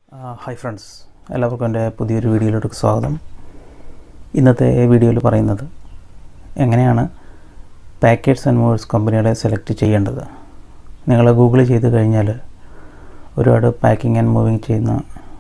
hi friends എല്ലാവർക്കും എൻ്റെ പുതിയൊരു വീഡിയോയിലോട്ട് സ്വാഗതം ഇന്നത്തെ വീഡിയോയിൽ പറയുന്നത് എങ്ങനെയാണ് പാക്കേജ് ആൻഡ് മൂവേഴ്സ് കമ്പനികളെ സെലക്ട് ചെയ്യേണ്ടത് നിങ്ങൾ ഗൂഗിൾ ചെയ്ത് കഴിഞ്ഞാൽ ഒരുപാട് പാക്കിംഗ് ആൻഡ് മൂവിങ് ചെയ്യുന്ന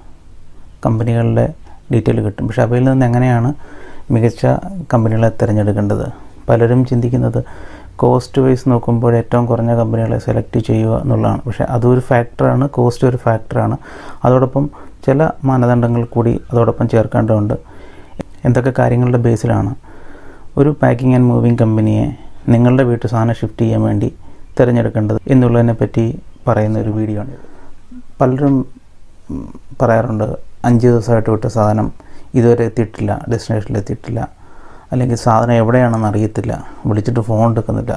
കമ്പനികളുടെ ഡീറ്റെയിൽ കിട്ടും പക്ഷേ അവയിൽ നിന്ന് എങ്ങനെയാണ് മികച്ച കമ്പനികളെ തിരഞ്ഞെടുക്കേണ്ടത് പലരും ചിന്തിക്കുന്നത് കോസ്റ്റ് വൈസ് നോക്കുമ്പോൾ ഏറ്റവും കുറഞ്ഞ കമ്പനികളെ സെലക്ട് ചെയ്യുക എന്നുള്ളതാണ് പക്ഷേ അതൊരു ഫാക്ടറാണ് കോസ്റ്റ് ഒരു ഫാക്ടറാണ് അതോടൊപ്പം ചില മാനദണ്ഡങ്ങൾ കൂടി അതോടൊപ്പം ചേർക്കേണ്ടതുണ്ട് എന്തൊക്കെ കാര്യങ്ങളുടെ ബേസിലാണ് ഒരു പാക്കിംഗ് ആൻഡ് മൂവിങ് കമ്പനിയെ നിങ്ങളുടെ വീട്ടു സാധനം ഷിഫ്റ്റ് ചെയ്യാൻ വേണ്ടി തിരഞ്ഞെടുക്കേണ്ടത് എന്നുള്ളതിനെ പറ്റി പറയുന്ന ഒരു വീഡിയോ ആണ് പലരും ഉം, പറയാറുണ്ട് അഞ്ച് ദിവസമായിട്ട് വിട്ട സാധനം ഇതുവരെ എത്തിയിട്ടില്ല ഡെസ്റ്റിനേഷനിൽ എത്തിയിട്ടില്ല അല്ലെങ്കിൽ സാധനം എവിടെയാണെന്ന് അറിയത്തില്ല വിളിച്ചിട്ട് ഫോൺ എടുക്കുന്നില്ല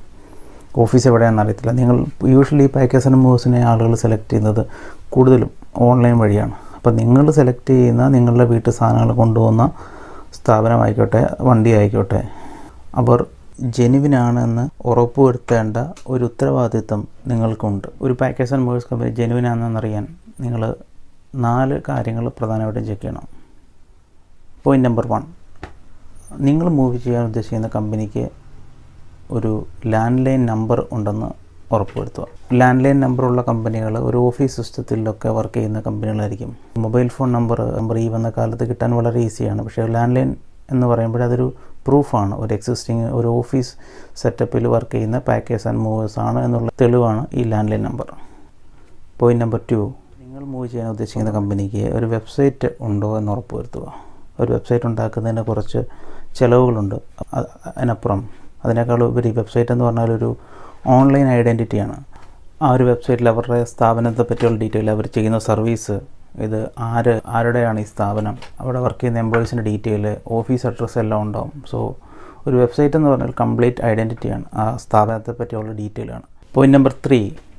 ഓഫീസ് എവിടെയാണെന്ന് അറിയത്തില്ല നിങ്ങൾ യൂഷ്വലി പാക്കേജ് ആൻഡ് മൂവ്സിനെ ആളുകൾ സെലക്ട് ചെയ്യുന്നത് കൂടുതലും ഓൺലൈൻ വഴിയാണ് അപ്പോൾ നിങ്ങൾ സെലക്ട് ചെയ്യുന്ന നിങ്ങളുടെ വീട്ടു സാധനങ്ങൾ കൊണ്ടുപോകുന്ന സ്ഥാപനമായിക്കോട്ടെ വണ്ടി ആയിക്കോട്ടെ അവർ ജെനുവിനാണെന്ന് ഉറപ്പുവരുത്തേണ്ട ഒരു ഉത്തരവാദിത്വം നിങ്ങൾക്കുണ്ട് ഒരു പാക്കേജ് ആൻഡ് മൂവേഴ്സ് കമ്പനി ജെനുവിനാണെന്നറിയാൻ നിങ്ങൾ നാല് കാര്യങ്ങൾ പ്രധാനമായിട്ടും ചെക്ക് ചെയ്യണം പോയിൻ്റ് നമ്പർ വൺ നിങ്ങൾ മൂവ് ചെയ്യാൻ ഉദ്ദേശിക്കുന്ന കമ്പനിക്ക് ഒരു ലാൻഡ് ലൈൻ നമ്പർ ഉണ്ടെന്ന് ഉറപ്പുവരുത്തുക ലാൻഡ് ലൈൻ നമ്പറുള്ള കമ്പനികൾ ഒരു ഓഫീസ് സിസ്റ്റത്തിലൊക്കെ വർക്ക് ചെയ്യുന്ന കമ്പനികളായിരിക്കും മൊബൈൽ ഫോൺ നമ്പർ നമ്പർ ഈ വന്ന കാലത്ത് കിട്ടാൻ വളരെ ഈസിയാണ് പക്ഷേ ലാൻഡ് ലൈൻ എന്ന് പറയുമ്പോൾ അതൊരു പ്രൂഫാണ് ഒരു എക്സിസ്റ്റിംഗ് ഒരു ഓഫീസ് സെറ്റപ്പിൽ വർക്ക് ചെയ്യുന്ന പാക്കേജ് ആൻഡ് മൂവേഴ്സ് ആണ് എന്നുള്ള തെളിവാണ് ഈ landline number point number two നിങ്ങൾ മൂവ് ചെയ്യാൻ ഉദ്ദേശിക്കുന്ന കമ്പനിക്ക് ഒരു വെബ്സൈറ്റ് ഉണ്ടോ എന്ന് ഉറപ്പുവരുത്തുക ഒരു വെബ്സൈറ്റ് ഉണ്ടാക്കുന്നതിന് കുറച്ച് ചിലവുകളുണ്ട് അ- അതിനപ്പുറം അതിനേക്കാൾ ഉപരി വെബ്സൈറ്റ് എന്ന് പറഞ്ഞാൽ ഒരു ഓൺലൈൻ ഐഡൻറ്റിറ്റിയാണ് ആ ഒരു വെബ്സൈറ്റിൽ അവരുടെ സ്ഥാപനത്തെ പറ്റിയുള്ള ഡീറ്റെയിൽ അവർ ചെയ്യുന്ന സർവീസ് ഇത് ആര് ആരുടെയാണ് ഈ സ്ഥാപനം അവിടെ വർക്ക് ചെയ്യുന്ന എംപ്ലോയീസിൻ്റെ ഡീറ്റെയിൽ ഓഫീസ് അഡ്രസ്സ് എല്ലാം ഉണ്ടാവും സോ ഒരു വെബ്സൈറ്റ് എന്ന് പറഞ്ഞാൽ കംപ്ലീറ്റ് ഐഡൻറ്റിറ്റിയാണ് ആ സ്ഥാപനത്തെ പറ്റിയുള്ള ഡീറ്റെയിലാണ് പോയിന്റ് നമ്പർ ത്രീ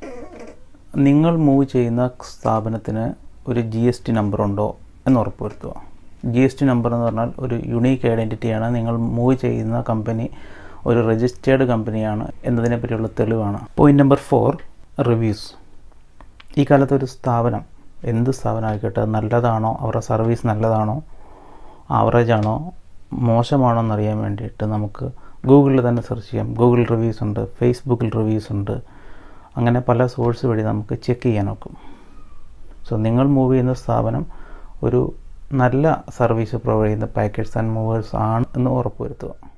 നിങ്ങൾ മൂവ് ചെയ്യുന്ന സ്ഥാപനത്തിന് ഒരു ജി എസ് ടി നമ്പർ ഉണ്ടോ എന്ന് ഉറപ്പുവരുത്തുക ജി എസ് ടി നമ്പർ എന്ന് പറഞ്ഞാൽ ഒരു യുണീക്ക് ഐഡൻറ്റിറ്റിയാണ് നിങ്ങൾ മൂവ് ചെയ്യുന്ന കമ്പനി ഒരു രജിസ്റ്റേർഡ് കമ്പനിയാണ് എന്നതിനെ പറ്റിയുള്ള തെളിവാണ് പോയിന്റ് നമ്പർ ഫോർ റിവ്യൂസ് ഈ കാലത്ത് ഒരു സ്ഥാപനം എന്ത് സ്ഥാപനം ആയിക്കോട്ടെ അത് നല്ലതാണോ അവരുടെ സർവീസ് നല്ലതാണോ ആവറേജ് ആണോ മോശമാണോ എന്നറിയാൻ വേണ്ടിയിട്ട് നമുക്ക് ഗൂഗിളിൽ തന്നെ സെർച്ച് ചെയ്യാം ഗൂഗിൾ റിവ്യൂസ് ഉണ്ട് ഫേസ്ബുക്കിൽ റിവ്യൂസ് ഉണ്ട് അങ്ങനെ പല സോഴ്സ് വഴി നമുക്ക് ചെക്ക് ചെയ്യാൻ നോക്കും സോ നിങ്ങൾ മൂവ് ചെയ്യുന്ന സ്ഥാപനം ഒരു നല്ല സർവീസ് പ്രൊവൈഡ് ചെയ്യുന്ന പാക്കേജ് ആൻഡ് മൂവേഴ്സ് ആണ് എന്ന് ഉറപ്പുവരുത്തുക